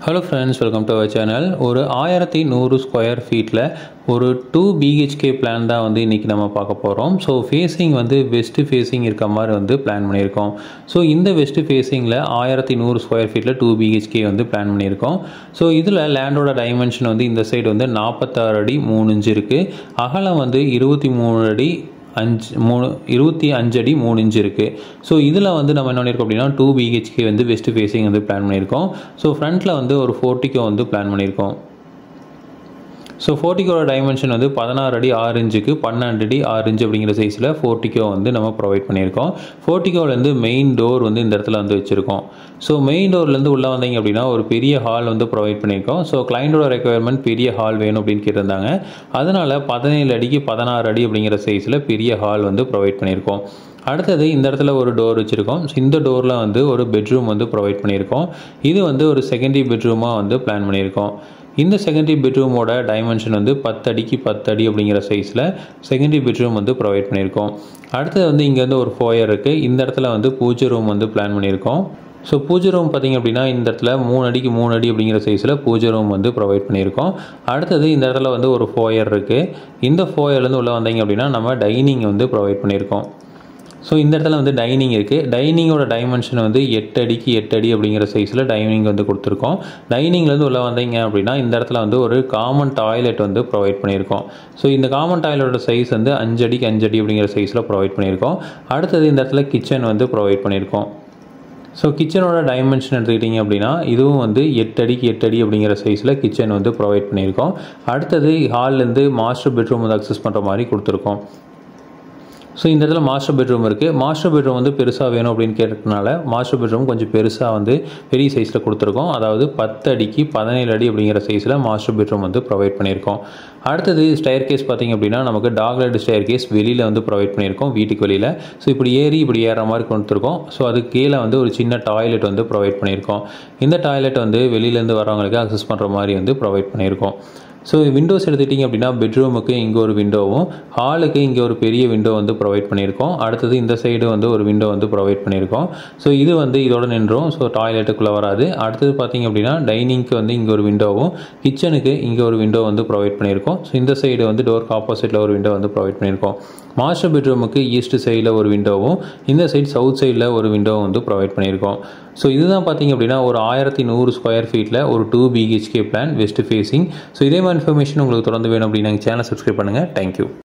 hello friends welcome to our channel ஒரு ஆயிரத்தி நூறு ஸ்கொயர் ஃபீட்டில் ஒரு டூ பிஹெச்கே பிளான் தான் வந்து இன்றைக்கி நம்ம பார்க்க போகிறோம் ஸோ ஃபேஸிங் வந்து வெஸ்ட்டு ஃபேஸிங் இருக்க மாதிரி வந்து பிளான் பண்ணியிருக்கோம் ஸோ இந்த வெஸ்ட்டு ஃபேஸிங்கில் ஆயிரத்தி நூறு ஸ்கொயர் ஃபீட்டில் டூ பிஹெச்கே வந்து பிளான் பண்ணியிருக்கோம் ஸோ இதில் லேண்டோட டைமென்ஷன் வந்து இந்த சைடு வந்து நாற்பத்தாறு அடி மூணு இன்ச்சு இருக்குது அகலம் வந்து இருபத்தி மூணு அடி அஞ்சு மூணு இருபத்தி அஞ்சு அடி மூணு இன்ச்சு இருக்குது ஸோ இதில் வந்து நம்ம என்ன பண்ணியிருக்கோம் அப்படின்னா டூ பிஹெச்கே வந்து வெஸ்ட் ஃபேஸிங் வந்து பிளான் பண்ணியிருக்கோம் ஸோ ஃப்ரண்ட்டில் வந்து ஒரு ஃபோர்ட்டிக்கோ வந்து பிளான் பண்ணியிருக்கோம் ஸோ ஃபோர்ட்டிக்கோட டைமென்ஷன் வந்து பதினாறு அடி ஆறு இன்ச்சுக்கு பன்னெண்டு அடி ஆறு இன்ச்சு அப்படிங்கிற சைஸில் ஃபோர்ட்டிக்கோ வந்து நம்ம ப்ரொவைட் பண்ணியிருக்கோம் ஃபோர்ட்டிக்கோலேருந்து மெயின் டோர் வந்து இந்த இடத்துல வந்து வச்சுருக்கோம் ஸோ மெயின் டோர்லேருந்து உள்ளே வந்தீங்க அப்படின்னா ஒரு பெரிய ஹால் வந்து ப்ரொவைட் பண்ணியிருக்கோம் ஸோ கிளைண்டோட ரெக்குயர்மெண்ட் பெரிய ஹால் வேணும் அப்படின்னு கேட்டிருந்தாங்க அதனால் பதினேழு அடிக்கு பதினாறு அடி அப்படிங்கிற சைஸில் பெரிய ஹால் வந்து ப்ரொவைட் பண்ணியிருக்கோம் அடுத்தது இந்த இடத்துல ஒரு டோர் வச்சுருக்கோம் ஸோ இந்த டோரில் வந்து ஒரு பெட்ரூம் வந்து ப்ரொவைட் பண்ணியிருக்கோம் இது வந்து ஒரு செகண்டரி பெட்ரூமாக வந்து பிளான் பண்ணியிருக்கோம் இந்த செகண்டரி பெட்ரூமோட டைமென்ஷன் வந்து பத்து அடிக்கு பத்து அடி அப்படிங்கிற சைஸில் செகண்டரி பெட்ரூம் வந்து ப்ரொவைட் பண்ணியிருக்கோம் அடுத்தது வந்து இங்கே வந்து ஒரு ஃபோயர் இருக்குது இந்த இடத்துல வந்து பூஜை ரூம் வந்து பிளான் பண்ணியிருக்கோம் ஸோ பூஜை ரூம் பார்த்திங்க அப்படின்னா இந்த இடத்துல மூணு அடிக்கு மூணு அடி அப்படிங்கிற சைஸில் பூஜை ரூம் வந்து ப்ரொவைட் பண்ணியிருக்கோம் அடுத்தது இந்த இடத்துல வந்து ஒரு ஃபோயர் இருக்குது இந்த ஃபோயர்லேருந்து உள்ளே வந்தீங்க அப்படின்னா நம்ம டைனிங் வந்து ப்ரொவைட் பண்ணியிருக்கோம் ஸோ இந்த இடத்துல வந்து டைனிங் இருக்குது டைனிங்கோட டைமென்ஷன் வந்து எட்டு அடிக்கு எட்டு அடி அப்படிங்கிற சைஸில் டைனிங் வந்து கொடுத்துருக்கோம் டைனிங்லேருந்து உள்ளே வந்தீங்க அப்படின்னா இந்த இடத்துல வந்து ஒரு காமன் டாய்லெட் வந்து ப்ரொவைட் பண்ணியிருக்கோம் ஸோ இந்த காமன் டாய்லெட்டோட சைஸ் வந்து அஞ்சு அடிக்கு அஞ்சு அடி அப்படிங்கிற சைஸில் ப்ரொவைட் பண்ணியிருக்கோம் அடுத்தது இந்த இடத்துல கிச்சன் வந்து ப்ரொவைட் பண்ணியிருக்கோம் ஸோ கிச்சனோட டைமென்ஷன் எடுத்துக்கிட்டிங்க அப்படின்னா இதுவும் வந்து எட்டு அடிக்கு எட்டு அடி அப்படிங்கிற சைஸில் கிச்சன் வந்து ப்ரொவைட் பண்ணியிருக்கோம் அடுத்தது ஹால்லேருந்து மாஸ்டர் பெட்ரூம் வந்து அக்சஸ் பண்ணுற மாதிரி கொடுத்துருக்கோம் ஸோ இந்த இடத்துல மாஸ்டர் பெட்ரூம் இருக்குது மாஸ்டர் பெட்ரூம் வந்து பெருசாக வேணும் அப்படின்னு கேட்டதுனால மாஸ்டர் பெட்ரூம் கொஞ்சம் பெருசாக வந்து பெரிய சைஸில் கொடுத்துருக்கோம் அதாவது பத்து அடிக்கு பதினேழு அடி அப்படிங்கிற சைஸில் மாஸ்டர் பெட்ரூம் வந்து ப்ரொவைட் பண்ணியிருக்கோம் அடுத்தது ஸ்டயர் கேஸ் பார்த்திங்க அப்படின்னா நமக்கு டாக்லெட் ஸ்டயர் கேஸ் வெளியில் வந்து ப்ரொவைட் பண்ணியிருக்கோம் வீட்டுக்கு வெளியில் ஸோ இப்படி ஏறி இப்படி ஏற மாதிரி கொடுத்துருக்கோம் ஸோ அதுக்கு கீழே வந்து ஒரு சின்ன டாய்லெட் வந்து ப்ரொவைட் பண்ணியிருக்கோம் இந்த டாய்லெட் வந்து வெளியிலேருந்து வரவங்களுக்கு அக்சஸ் பண்ணுற மாதிரி வந்து ப்ரொவைட் பண்ணியிருக்கோம் ஸோ விண்டோஸ் எடுத்துட்டிங்க அப்படின்னா பெட்ரூமுக்கு இங்கே ஒரு விண்டோவும் ஹாலுக்கு இங்கே ஒரு பெரிய விண்டோ வந்து ப்ரொவைட் பண்ணியிருக்கோம் அடுத்தது இந்த சைடு வந்து ஒரு விண்டோ வந்து ப்ரொவைட் பண்ணியிருக்கோம் ஸோ இது வந்து இதோட நின்றோம் ஸோ டாய்லெட்டுக்குள்ளே வராது அடுத்தது பார்த்திங்க அப்படின்னா டைனிங்க்கு வந்து இங்கே ஒரு விண்டோவும் கிச்சனுக்கு இங்கே ஒரு விண்டோ வந்து ப்ரொவைட் பண்ணியிருக்கோம் ஸோ இந்த சைடு வந்து டோருக்கு ஆப்போசிட்டில் ஒரு விண்டோ வந்து ப்ரொவைட் பண்ணியிருக்கோம் மாஸ்டர் பெட்ரூமுக்கு ஈஸ்ட் சைடில் ஒரு விண்டோவும் இந்த சைடு சவுத் சைடில் ஒரு விண்டோவும் வந்து ப்ரொவைட் பண்ணியிருக்கோம் ஸோ இதுதான் பார்த்திங்க அப்படின்னா ஒரு ஆயிரத்தி நூறு ஸ்கொயர் ஃபீட்டில் ஒரு two BHK plan west facing so இதே மாதிரி இன்ஃபர்மேஷன் உங்களுக்கு தொடர்ந்து வேணும் அப்படின்னு சேனல் சப்ஸ்கிரைப் பண்ணுங்கள் தேங்க்யூ